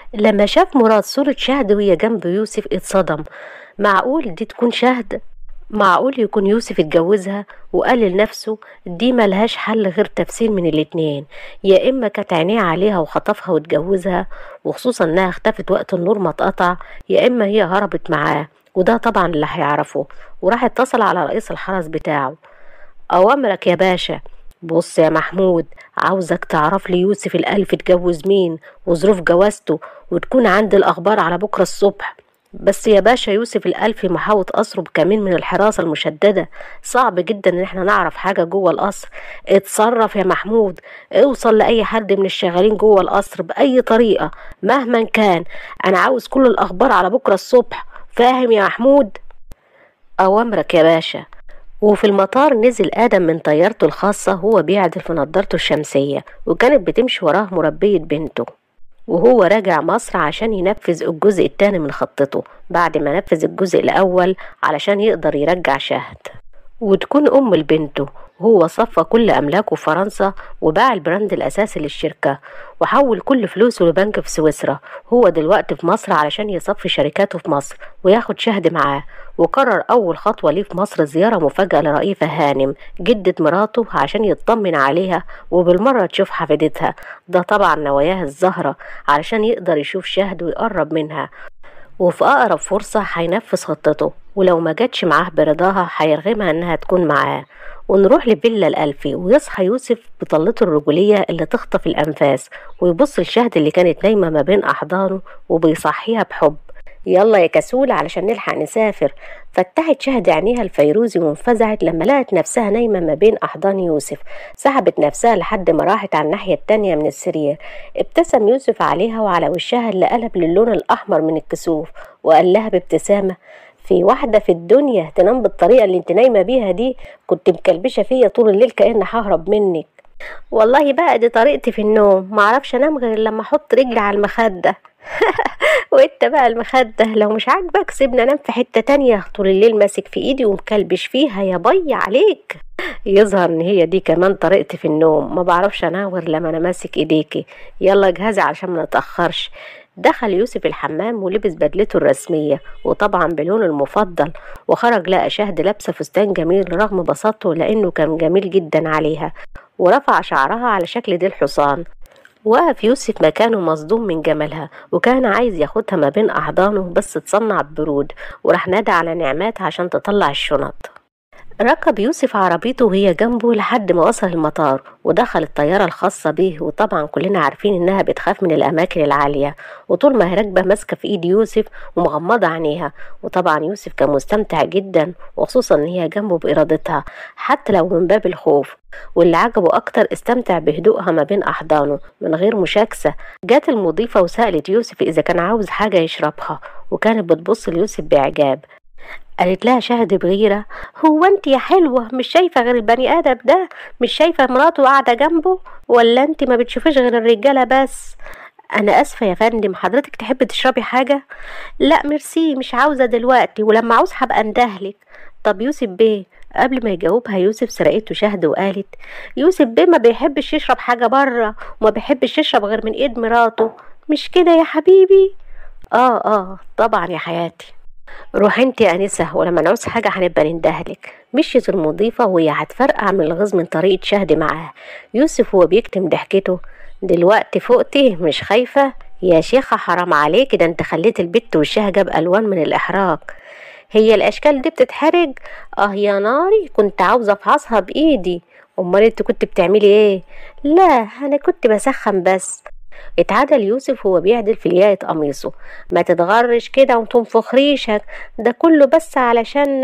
لما شاف مراد صورة شهد وهي جنب يوسف اتصدم معقول دي تكون شهد معقول يكون يوسف اتجوزها وقال لنفسه دي ملهاش حل غير تفسير من الاتنين يا اما كانت عينيه عليها وخطفها واتجوزها وخصوصا انها اختفت وقت النور ما اتقطع يا اما هي هربت معاه وده طبعا اللي هيعرفه وراح اتصل على رئيس الحرس بتاعه اوامرك يا باشا بص يا محمود عاوزك تعرف لي يوسف الألف اتجوز مين وظروف جوازته وتكون عندي الأخبار على بكرة الصبح بس يا باشا يوسف الألفي محاوط قصره بكمين من الحراسة المشددة صعب جدا ان احنا نعرف حاجة جوه القصر اتصرف يا محمود اوصل لأي حد من الشغالين جوه القصر بأي طريقة مهما كان انا عاوز كل الأخبار على بكرة الصبح فاهم يا محمود أوامرك يا باشا وفي المطار نزل آدم من طيارته الخاصة هو بيعدل في نضارته الشمسية وكانت بتمشي وراه مربية بنته وهو راجع مصر عشان ينفذ الجزء التاني من خطته بعد ما نفذ الجزء الأول علشان يقدر يرجع شهد وتكون أم لبنته هو صفى كل أملاكه في فرنسا وباع البراند الأساسي للشركة وحول كل فلوسه لبنك في سويسرا هو دلوقتي في مصر علشان يصفي شركاته في مصر وياخد شهد معاه وقرر أول خطوة ليه في مصر زيارة مفاجأة لرئيفة هانم جدة مراته عشان يطمن عليها وبالمرة تشوف حفيدتها ده طبعا نواياه الزهرة علشان يقدر يشوف شهد ويقرب منها وفي أقرب فرصة هينفذ خطته ولو ما جاتش معاه برضاها هيرغمها إنها تكون معاه ونروح لفيلا الألفي ويصحى يوسف بطلته الرجولية اللي تخطف الأنفاس ويبص لشهد اللي كانت نايمة ما بين أحضانه وبيصحيها بحب يلا يا كسول علشان نلحق نسافر فتحت شهد عينيها الفيروزي وانفزعت لما لقت نفسها نايمة ما بين أحضان يوسف سحبت نفسها لحد ما راحت على الناحية التانية من السرير ابتسم يوسف عليها وعلى وشها اللي قلب للون الأحمر من الكسوف وقال لها بابتسامة في واحدة في الدنيا تنام بالطريقة اللي انت نايمة بيها دي كنت مكلبشة فيا طول الليل كأن ههرب منك والله بقى دي طريقتي في النوم معرفش انام غير لما احط رجلي على المخدة وانت بقى المخدة لو مش عاجبك سيبنا انام في حتة تانية طول الليل ماسك في ايدي ومكلبش فيها يا بي عليك يظهر ان هي دي كمان طريقتي في النوم ما بعرفش انام غير لما انا ماسك ايديكي يلا جهزي علشان ما نتأخرش دخل يوسف الحمام ولبس بدلته الرسمية وطبعا بلونه المفضل وخرج لقى شهد لابسة فستان جميل رغم بساطته لأنه كان جميل جدا عليها ورفع شعرها على شكل ديل حصان وقف يوسف مكانه مصدوم من جمالها وكان عايز ياخدها ما بين أحضانه بس تصنع ببرود وراح نادى على نعمات عشان تطلع الشنط ركب يوسف عربيته وهي جنبه لحد ما وصل المطار ودخل الطيارة الخاصة بيه وطبعا كلنا عارفين انها بتخاف من الاماكن العالية وطول ما هي راكبة ماسكة في ايد يوسف ومغمضة عينيها وطبعا يوسف كان مستمتع جدا وخصوصا ان هي جنبه بارادتها حتى لو من باب الخوف واللي عجبه اكتر استمتع بهدوءها ما بين احضانه من غير مشاكسة جات المضيفة وسألت يوسف اذا كان عاوز حاجة يشربها وكانت بتبص ليوسف باعجاب قالت لها شهد بغيرة هو انت يا حلوة مش شايفة غير البني آدم ده مش شايفة مراته قاعدة جنبه ولا انت ما بتشوفيش غير الرجالة بس انا اسفة يا فندم حضرتك تحبي تشربي حاجة لا ميرسي مش عاوزة دلوقتي ولما عاوز هبقى اندهلك طب يوسف بيه قبل ما يجاوبها يوسف سرقته شهد وقالت يوسف بيه ما بيحبش يشرب حاجة بره وما بيحبش يشرب غير من ايد مراته مش كده يا حبيبي اه اه طبعا يا حياتي روح انت يا انسه ولما نعوز حاجه هنبقى نندهلك مشيت المضيفه وهي هتفرقع من الغيظ من طريقه شهد معاها يوسف وهو بيكتم ضحكته دلوقتي فوقتي مش خايفه يا شيخه حرام عليك ده انت خليت البت وشها جاب الوان من الاحراج هي الاشكال دي بتتحرج اه يا ناري كنت عاوزه افحصها بايدي امال انت كنت بتعملي ايه لا انا كنت بسخن بس اتعدل يوسف وهو بيعدل في لياقة قميصه ما تتغرش كده وتنفخ ريشك ده كله بس علشان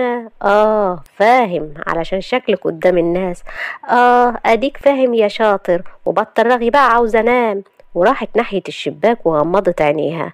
اه فاهم علشان شكلك قدام الناس اه اديك فاهم يا شاطر وبطل رغي بقى عاوز انام وراحت ناحية الشباك وغمضت عينيها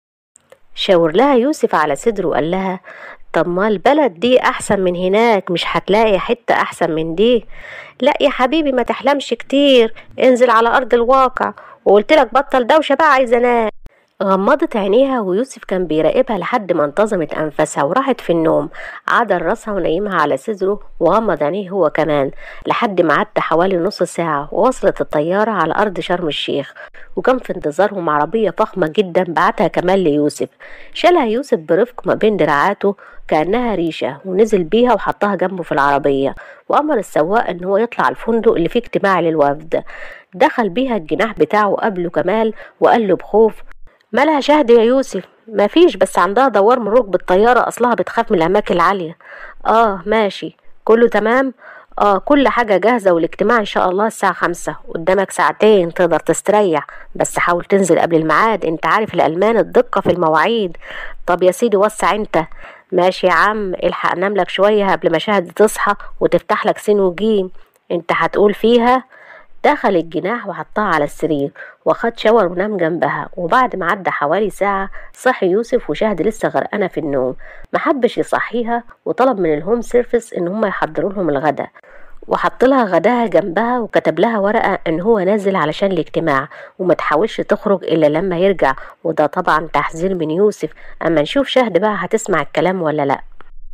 شاور لها يوسف على صدره وقال لها طب ما البلد دي احسن من هناك مش هتلاقي حتة احسن من دي لا يا حبيبي ما تحلمش كتير انزل على ارض الواقع وقلت لك بطل دوشه بقى عايزه انام غمضت عينيها ويوسف كان بيراقبها لحد ما انتظمت أنفاسها وراحت في النوم عدل راسها ونيمها على صدره وغمض عينيه هو كمان لحد ما عدى حوالي نص ساعة ووصلت الطيارة على أرض شرم الشيخ وكان في انتظارهم عربية فخمة جدا بعتها كمان ليوسف شالها يوسف برفق ما بين دراعاته كأنها ريشة ونزل بيها وحطها جنبه في العربية وأمر السواق إن هو يطلع الفندق اللي فيه اجتماع للوفد دخل بيها الجناح بتاعه وقابله كمال وقال له بخوف مالها شهد يا يوسف مفيش بس عندها دوار من ركب الطيارة أصلها بتخاف من الأماكن العالية آه ماشي كله تمام آه كل حاجة جاهزة والاجتماع إن شاء الله الساعة خمسة قدامك ساعتين تقدر تستريح بس حاول تنزل قبل الميعاد انت عارف الألمان الدقة في المواعيد طب يا سيدي وسع انت ماشي يا عم الحق نام لك شوية قبل ما شهد تصحى وتفتح لك سين وجيم انت هتقول فيها دخل الجناح وحطها على السرير وخد شاور ونام جنبها وبعد ما عدى حوالي ساعة صحي يوسف وشهد لسه غرقانة في النوم محبش يصحيها وطلب من الهوم سيرفيس ان هم يحضروا لهم الغدا وحط لها غداها جنبها وكتب لها ورقة ان هو نازل علشان الاجتماع وما تحاولش تخرج الا لما يرجع وده طبعا تحذير من يوسف اما نشوف شهد بقى هتسمع الكلام ولا لا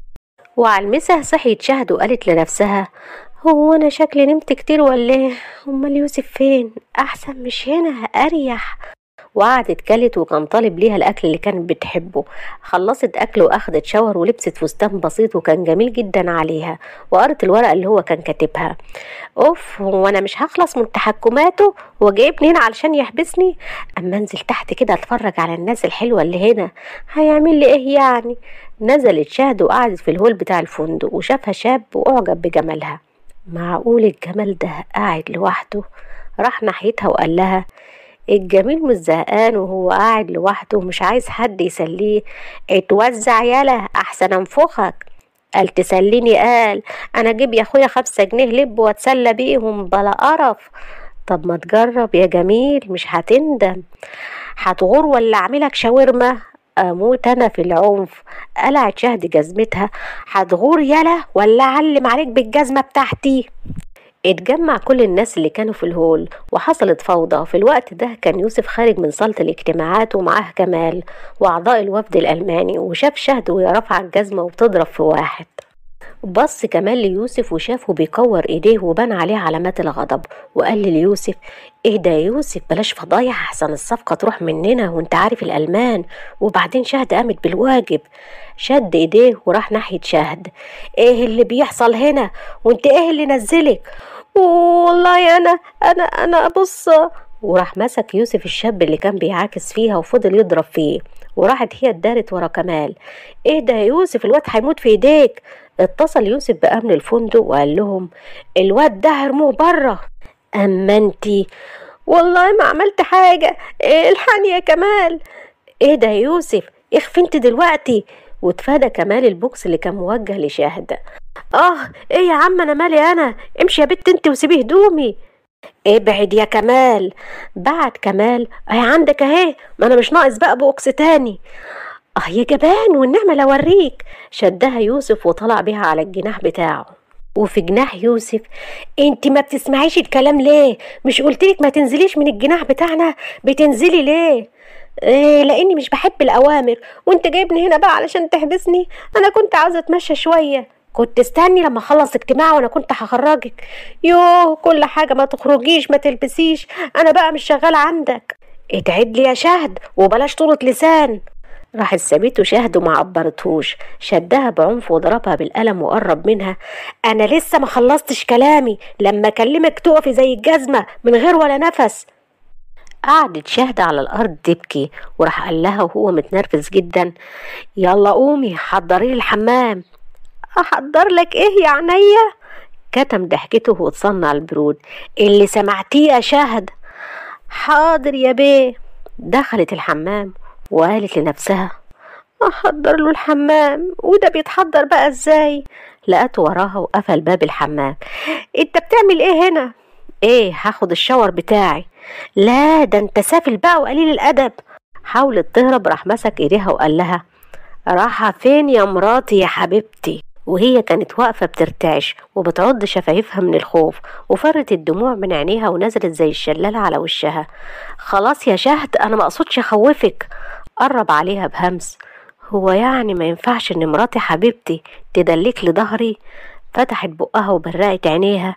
وعلى المسا صحيت شهد وقالت لنفسها هو انا شكلي نمت كتير ولا ايه امال يوسف فين احسن مش هنا اريح وقعدت كلت وكان طالب ليها الاكل اللي كانت بتحبه خلصت اكل واخدت شاور ولبست فستان بسيط وكان جميل جدا عليها وقرت الورقه اللي هو كان كاتبها اوف هو انا مش هخلص من تحكماته هو جايبني هنا علشان يحبسني اما انزل تحت كده اتفرج على الناس الحلوه اللي هنا هيعمل لي ايه يعني نزلت شهد وقعدت في الهول بتاع الفندق وشافها شاب واعجب بجمالها معقول الجمال ده قاعد لوحده راح ناحيتها وقال لها الجميل مش زهقان وهو قاعد لوحده ومش عايز حد يسليه اتوزع يالا احسن انفخك قال تسليني قال انا اجيب يا اخويا خمسة جنيه لب واتسلى بيهم بلا قرف طب ما تجرب يا جميل مش هتندم هتغور ولا اعملك شاورما اموت انا في العنف قلعت شهد جزمتها هتغور يالا ولا اعلم عليك بالجزمه بتاعتي اتجمع كل الناس اللي كانوا في الهول وحصلت فوضى في الوقت ده كان يوسف خارج من صالة الاجتماعات ومعاه كمال وأعضاء الوفد الألماني وشاف شهد وهي رافعة الجزمة وبتضرب في واحد بص كمال ليوسف وشافه بيكور ايديه وبان عليه علامات الغضب وقال ليوسف اهدى يا يوسف بلاش فضايح احسن الصفقة تروح مننا وانت عارف الألمان وبعدين شهد قامت بالواجب شد ايديه وراح ناحية شهد ايه اللي بيحصل هنا وانت ايه اللي نزلك والله انا انا انا بص وراح مسك يوسف الشاب اللي كان بيعاكس فيها وفضل يضرب فيه وراحت هي اتدارت ورا كمال ايه ده يا يوسف الواد هيموت في ايديك اتصل يوسف بأمن الفندق وقال لهم الواد ده هرموه بره اما انتي والله ما عملت حاجة الحقني يا كمال ايه ده يا يوسف اخفي انت دلوقتي واتفادى كمال البوكس اللي كان موجه لشاهد اه ايه يا عم انا مالي انا امشي يا بت انت وسيبي هدومي ابعد يا كمال بعد كمال اهي عندك اهي ما انا مش ناقص بقى بوكس تاني اه يا جبان والنعمة لوريك شدها يوسف وطلع بيها على الجناح بتاعه وفي جناح يوسف انت ما بتسمعيش الكلام ليه مش قلتلك ما تنزليش من الجناح بتاعنا بتنزلي ليه إيه لاني مش بحب الاوامر وانت جايبني هنا بقى علشان تحبسني انا كنت عاوزه اتمشى شويه كنت استني لما اخلص اجتماع وانا كنت هخرجك يوه كل حاجه ما تخرجيش ما تلبسيش انا بقى مش شغاله عندك اتعد لي يا شهد وبلاش طولة لسان راحت سابته شهد وما عبرتهوش شدها بعنف وضربها بالقلم وقرب منها انا لسه ما خلصتش كلامي لما اكلمك تقفي زي الجزمه من غير ولا نفس قعدت شهد على الارض تبكي وراح قال لها وهو متنرفز جدا يلا قومي حضري لي الحمام احضر لك ايه يا عينيا كتم ضحكته وتصنع البرود اللي سمعتيه يا شهد حاضر يا بيه دخلت الحمام وقالت لنفسها احضر له الحمام وده بيتحضر بقى ازاي لقته وراها وقفل باب الحمام انت بتعمل ايه هنا ايه هاخد الشاور بتاعي لا ده انت سافل بقى وقليل الادب حاولت تهرب راح مسك ايديها وقال لها راحة فين يا مراتي يا حبيبتي وهي كانت واقفة بترتعش وبتعض شفايفها من الخوف وفرت الدموع من عينيها ونزلت زي الشلالة على وشها خلاص يا شهد أنا مقصودش أخوفك قرب عليها بهمس هو يعني ما ينفعش إن مراتي حبيبتي تدلك لي ظهري فتحت بقها وبرقت عينيها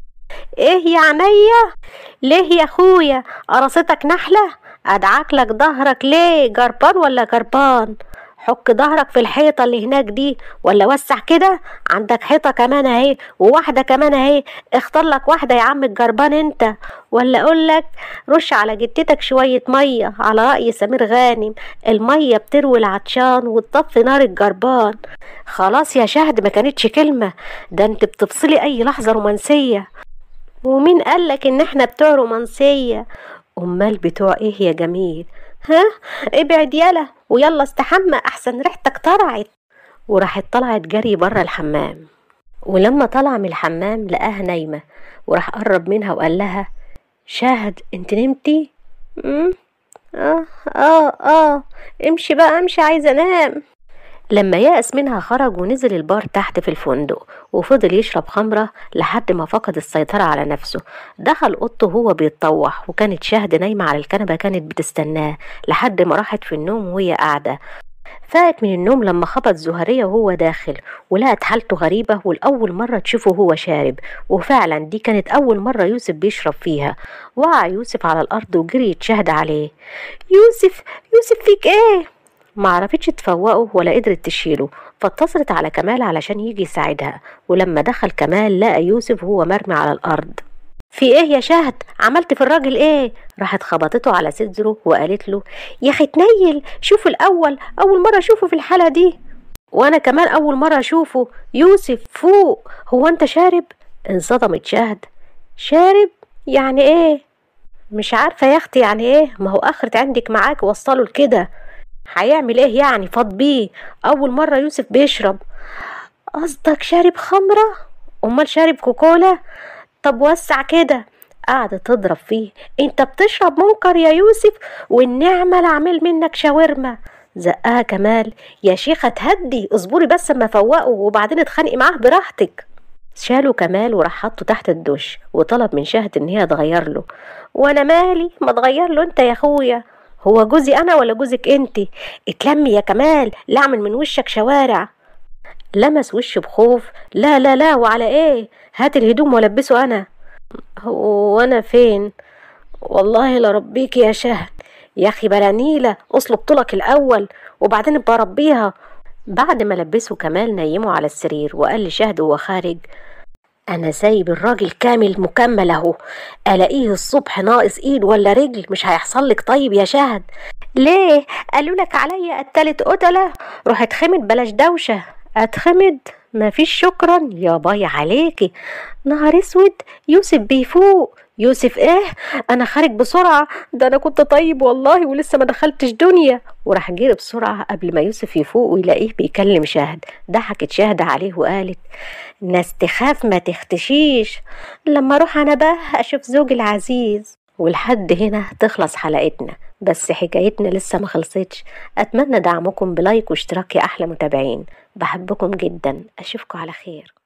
ايه يا عينيا ليه يا اخويا قرصتك نحلة ادعك لك ظهرك ليه جربان ولا جربان حك ظهرك في الحيطة اللي هناك دي ولا وسع كده عندك حيطة كمان اهي وواحدة كمان اهي اختار لك واحدة يا عم الجربان انت ولا اقول لك رش على جتتك شوية مية على رأي سمير غانم المية بتروي العطشان وتطفي نار الجربان خلاص يا شهد ما كانتش كلمة ده انت بتفصلي اي لحظة رومانسية ومين قالك ان احنا بتوع رومانسية امال بتوع ايه يا جميل ها ابعد يلا ويلا استحمى احسن ريحتك طلعت وراحت طلعت جري بره الحمام ولما طلع من الحمام لقاها نايمة وراح قرب منها وقال لها شاهد انت نمتي مم؟ اه اه اه امشي بقى امشي عايزة انام لما يأس منها خرج ونزل البار تحت في الفندق وفضل يشرب خمرة لحد ما فقد السيطرة على نفسه دخل أوضته وهو بيتطوح وكانت شهد نايمة على الكنبة كانت بتستناه لحد ما راحت في النوم وهي قاعدة فاقت من النوم لما خبط زهرية وهو داخل ولقت حالته غريبة والأول مرة تشوفه وهو شارب وفعلا دي كانت أول مرة يوسف بيشرب فيها وقع يوسف على الأرض وجري يتشهد عليه يوسف يوسف فيك ايه معرفتش تفوقه ولا قدرت تشيله فاتصلت على كمال علشان يجي يساعدها ولما دخل كمال لقى يوسف وهو مرمي على الأرض في ايه يا شهد عملت في الراجل ايه راحت خبطته على صدره وقالت له يا اخي تنيل شوف الاول اول مره اشوفه في الحاله دي وانا كمان اول مره اشوفه يوسف فوق هو انت شارب انصدمت شهد شارب يعني ايه مش عارفه يا اختي يعني ايه ما هو اخرت عندك معاك وصله لكده هيعمل ايه يعني فاض بيه اول مره يوسف بيشرب قصدك شارب خمره امال شارب كوكولا طب وسع كده قعدت تضرب فيه انت بتشرب منكر يا يوسف والنعمة لعمل منك شاورما زقها كمال يا شيخة تهدي اصبري بس اما فوقه وبعدين اتخانقي معاه براحتك شالوا كمال وراح حطه تحت الدش وطلب من شهد ان هي تغير له وانا مالي ما تغير له انت يا اخويا هو جوزي انا ولا جوزك انت اتلمي يا كمال لا اعمل من وشك شوارع لمس وشه بخوف لا لا لا وعلى ايه هات الهدوم والبسه انا هو انا فين والله لربيك يا شهد يا اخي بلا نيله اصلب طولك الاول وبعدين ابقى ربيها بعد ما لبسه كمال نيمه على السرير وقال لشهد وهو خارج انا سايب الراجل كامل مكمل اهو الاقيه الصبح ناقص ايد ولا رجل مش هيحصل لك طيب يا شهد ليه قالوا لك عليا قتلت قتله روح اتخمد بلاش دوشه اتخمد مفيش شكرا يا باي عليكي نهار اسود يوسف بيفوق يوسف ايه انا خارج بسرعة ده انا كنت طيب والله ولسه ما دخلتش دنيا وراح جري بسرعة قبل ما يوسف يفوق ويلاقيه بيكلم شاهد ضحكت شاهد عليه وقالت ناس تخاف ما تختشيش لما اروح انا بقى اشوف زوجي العزيز ولحد هنا تخلص حلقتنا بس حكايتنا لسه ما خلصتش اتمنى دعمكم بلايك واشتراك يا احلى متابعين بحبكم جدا اشوفكم على خير